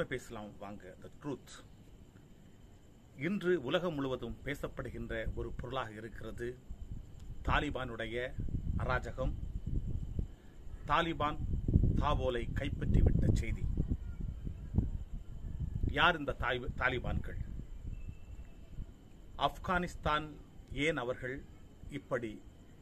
உண்மை பேசலாம் வாங்க த ட்ரூத் இன்று உலகம் முழுவதும் பேசப்படுகின்ற ஒரு பொருளாக இருக்கிறது தாலிபானுடைய அராஜகம் தாலிபான் தாவோலை கைப்பற்றிவிட்ட செய்தி யார் இந்த தாய்- தாலிபான்கள் ஆப்கானிஸ்தான் ஏன் அவர்கள் இப்படி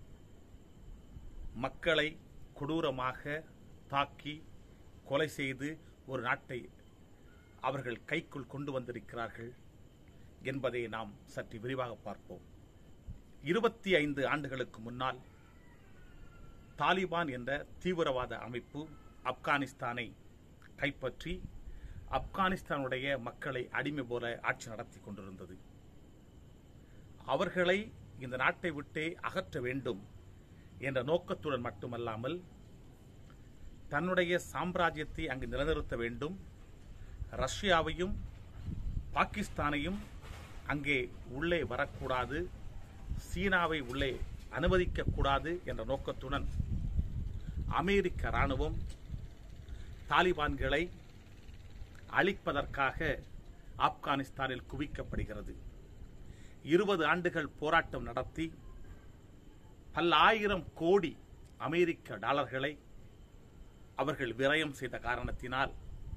மக்களை கொடூரமாக தாக்கி கொலை செய்து ஒரு நாட்டை அவர்கள் கைக்குள் கொண்டு வந்திருக்கிறார்கள் என்பதை நாம் சற்று விரிவாக பார்ப்போம் இருபத்தி ஐந்து ஆண்டுகளுக்கு முன்னால் தாலிபான் என்ற தீவிரவாத அமைப்பு ஆப்கானிஸ்தானை கைப்பற்றி ஆப்கானிஸ்தானுடைய மக்களை அடிமை போல ஆட்சி நடத்தி கொண்டிருந்தது அவர்களை இந்த நாட்டை விட்டே அகற்ற வேண்டும் என்ற நோக்கத்துடன் மட்டுமல்லாமல் தன்னுடைய சாம்ராஜ்யத்தை அங்கு நிலைநிறுத்த வேண்டும் ரஷ்யாவையும் பாகிஸ்தானையும் அங்கே உள்ளே வரக்கூடாது சீனாவை உள்ளே அனுமதிக்கக்கூடாது என்ற நோக்கத்துடன் அமெரிக்க ராணுவம் தாலிபான்களை அழிப்பதற்காக ஆப்கானிஸ்தானில் குவிக்கப்படுகிறது இருபது ஆண்டுகள் போராட்டம் நடத்தி பல்லாயிரம் கோடி அமெரிக்க டாலர்களை அவர்கள் விரயம் செய்த காரணத்தினால்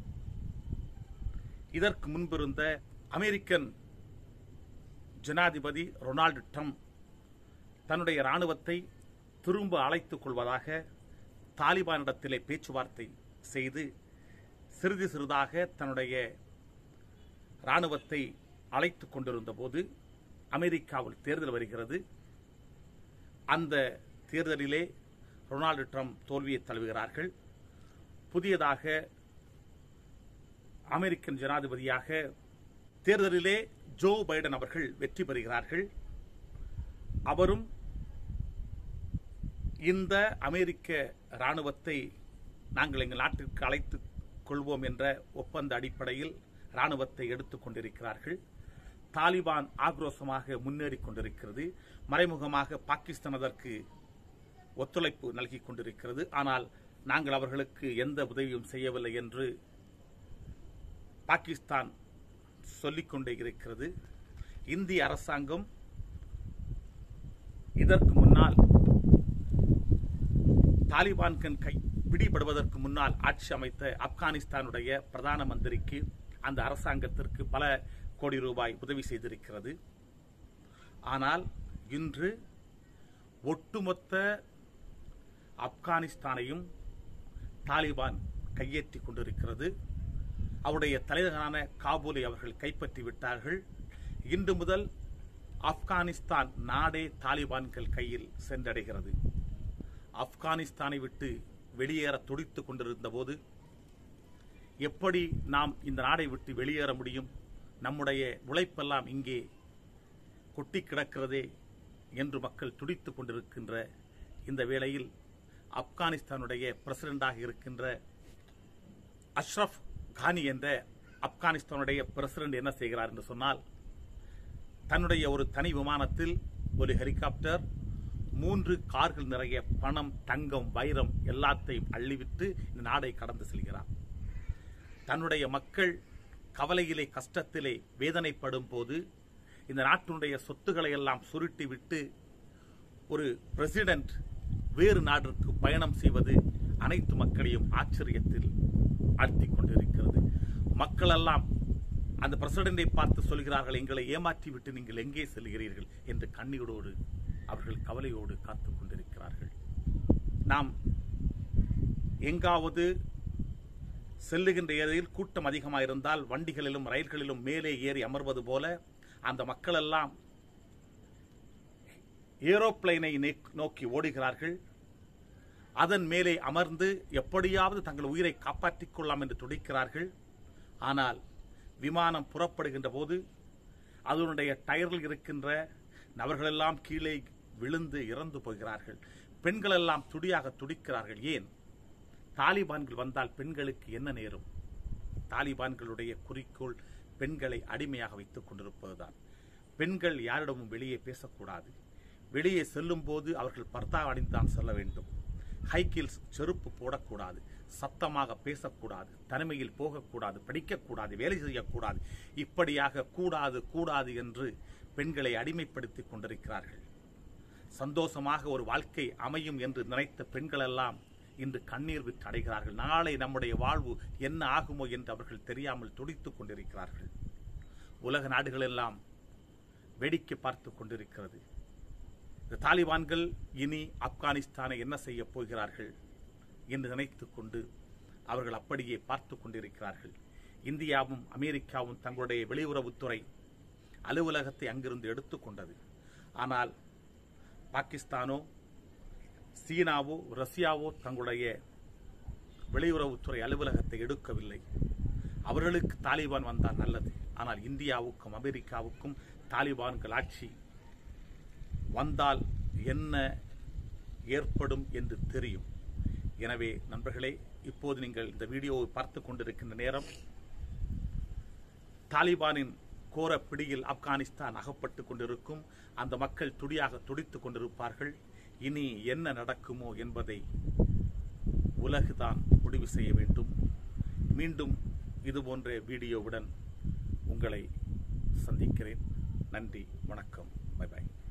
இதற்கு முன்பிருந்த அமெரிக்கன் ஜனாதிபதி ரொனால்டு ட்ரம்ப் தன்னுடைய ராணுவத்தை திரும்ப அழைத்துக் கொள்வதாக தாலிபானிடத்திலே பேச்சுவார்த்தை செய்து சிறிது சிறிதாக தன்னுடைய ராணுவத்தை அழைத்துக் கொண்டிருந்த போது அமெரிக்காவில் தேர்தல் வருகிறது அந்த தேர்தலிலே ரொனால்டு ட்ரம்ப் தோல்வியை தழுவுகிறார்கள் புதியதாக அமெரிக்கன் ஜனாதிபதியாக தேர்தலிலே ஜோ பைடன் அவர்கள் வெற்றி பெறுகிறார்கள் அவரும் இந்த அமெரிக்க ராணுவத்தை நாங்கள் எங்கள் நாட்டிற்கு அழைத்துக் கொள்வோம் என்ற ஒப்பந்த அடிப்படையில் ராணுவத்தை எடுத்துக் கொண்டிருக்கிறார்கள் தாலிபான் ஆக்ரோஷமாக முன்னேறிக் கொண்டிருக்கிறது மறைமுகமாக பாகிஸ்தான் அதற்கு ஒத்துழைப்பு நல்கிக் கொண்டிருக்கிறது ஆனால் நாங்கள் அவர்களுக்கு எந்த உதவியும் செய்யவில்லை என்று பாகிஸ்தான் சொல்லிக் கொண்டே இருக்கிறது இந்திய அரசாங்கம் இதற்கு முன்னால் தாலிபான்கள் கை பிடிபடுவதற்கு முன்னால் ஆட்சி அமைத்த ஆப்கானிஸ்தானுடைய பிரதான மந்திரிக்கு அந்த அரசாங்கத்திற்கு பல கோடி ரூபாய் உதவி செய்திருக்கிறது ஆனால் இன்று ஒட்டுமொத்த ஆப்கானிஸ்தானையும் தாலிபான் கையேற்றிக் கொண்டிருக்கிறது அவருடைய தலைநகரான காபூலை அவர்கள் கைப்பற்றி விட்டார்கள் இன்று முதல் ஆப்கானிஸ்தான் நாடே தாலிபான்கள் கையில் சென்றடைகிறது ஆப்கானிஸ்தானை விட்டு வெளியேற துடித்துக் கொண்டிருந்த போது எப்படி நாம் இந்த நாடை விட்டு வெளியேற முடியும் நம்முடைய உழைப்பெல்லாம் இங்கே கொட்டி கிடக்கிறதே என்று மக்கள் துடித்துக் கொண்டிருக்கின்ற இந்த வேளையில் ஆப்கானிஸ்தானுடைய பிரசிடண்டாக இருக்கின்ற அஷ்ரப் கானி என்ற ஆப்கானிஸ்தானுடைய பிரசிடண்ட் என்ன செய்கிறார் என்று சொன்னால் தன்னுடைய ஒரு தனி விமானத்தில் ஒரு ஹெலிகாப்டர் மூன்று கார்கள் நிறைய பணம் தங்கம் வைரம் எல்லாத்தையும் அள்ளிவிட்டு இந்த நாடை கடந்து செல்கிறார் தன்னுடைய மக்கள் கவலையிலே கஷ்டத்திலே வேதனைப்படும் போது இந்த நாட்டினுடைய சொத்துக்களை எல்லாம் சுருட்டி விட்டு ஒரு பிரசிடென்ட் வேறு நாட்டிற்கு பயணம் செய்வது அனைத்து மக்களையும் ஆச்சரியத்தில் ஆழ்த்திக் கொண்டிருக்கிறது மக்கள் எல்லாம் அந்த பிரசிடென்டை பார்த்து சொல்கிறார்கள் எங்களை ஏமாற்றி விட்டு நீங்கள் எங்கே செல்கிறீர்கள் என்று கண்ணீரோடு அவர்கள் கவலையோடு காத்துக் கொண்டிருக்கிறார்கள் நாம் எங்காவது செல்லுகின்ற ஏரியில் கூட்டம் அதிகமாக இருந்தால் வண்டிகளிலும் ரயில்களிலும் மேலே ஏறி அமர்வது போல அந்த மக்கள் எல்லாம் ஏரோப்ளைனை நோக்கி ஓடுகிறார்கள் அதன் மேலே அமர்ந்து எப்படியாவது தங்கள் உயிரை காப்பாற்றிக் கொள்ளலாம் என்று துடிக்கிறார்கள் ஆனால் விமானம் புறப்படுகின்ற போது அதனுடைய டயரில் இருக்கின்ற நபர்களெல்லாம் கீழே விழுந்து இறந்து போகிறார்கள் பெண்கள் எல்லாம் துடியாக துடிக்கிறார்கள் ஏன் தாலிபான்கள் வந்தால் பெண்களுக்கு என்ன நேரும் தாலிபான்களுடைய குறிக்கோள் பெண்களை அடிமையாக வைத்துக் கொண்டிருப்பதுதான் பெண்கள் யாரிடமும் வெளியே பேசக்கூடாது வெளியே செல்லும் போது அவர்கள் பர்தா அணிந்துதான் செல்ல வேண்டும் ஹை ஹீல்ஸ் செருப்பு போடக்கூடாது சத்தமாக பேசக்கூடாது தனிமையில் போகக்கூடாது படிக்கக்கூடாது வேலை செய்யக்கூடாது இப்படியாக கூடாது கூடாது என்று பெண்களை அடிமைப்படுத்திக் கொண்டிருக்கிறார்கள் சந்தோஷமாக ஒரு வாழ்க்கை அமையும் என்று நினைத்த பெண்களெல்லாம் இன்று கண்ணீர் விட்டு அடைகிறார்கள் நாளை நம்முடைய வாழ்வு என்ன ஆகுமோ என்று அவர்கள் தெரியாமல் துடித்துக் கொண்டிருக்கிறார்கள் உலக நாடுகளெல்லாம் வேடிக்கை பார்த்து கொண்டிருக்கிறது இந்த தாலிபான்கள் இனி ஆப்கானிஸ்தானை என்ன செய்ய போகிறார்கள் என்று நினைத்துக் கொண்டு அவர்கள் அப்படியே பார்த்து கொண்டிருக்கிறார்கள் இந்தியாவும் அமெரிக்காவும் தங்களுடைய வெளியுறவுத்துறை அலுவலகத்தை அங்கிருந்து எடுத்துக்கொண்டது ஆனால் பாகிஸ்தானோ சீனாவோ ரஷ்யாவோ தங்களுடைய வெளியுறவுத்துறை அலுவலகத்தை எடுக்கவில்லை அவர்களுக்கு தாலிபான் வந்தால் நல்லது ஆனால் இந்தியாவுக்கும் அமெரிக்காவுக்கும் தாலிபான்கள் ஆட்சி வந்தால் என்ன ஏற்படும் என்று தெரியும் எனவே நண்பர்களே இப்போது நீங்கள் இந்த வீடியோவை பார்த்து கொண்டிருக்கின்ற நேரம் தாலிபானின் கோர பிடியில் ஆப்கானிஸ்தான் அகப்பட்டு கொண்டிருக்கும் அந்த மக்கள் துடியாக துடித்துக் கொண்டிருப்பார்கள் இனி என்ன நடக்குமோ என்பதை உலகுதான் முடிவு செய்ய வேண்டும் மீண்டும் இதுபோன்ற வீடியோவுடன் உங்களை சந்திக்கிறேன் நன்றி வணக்கம் பை பாய்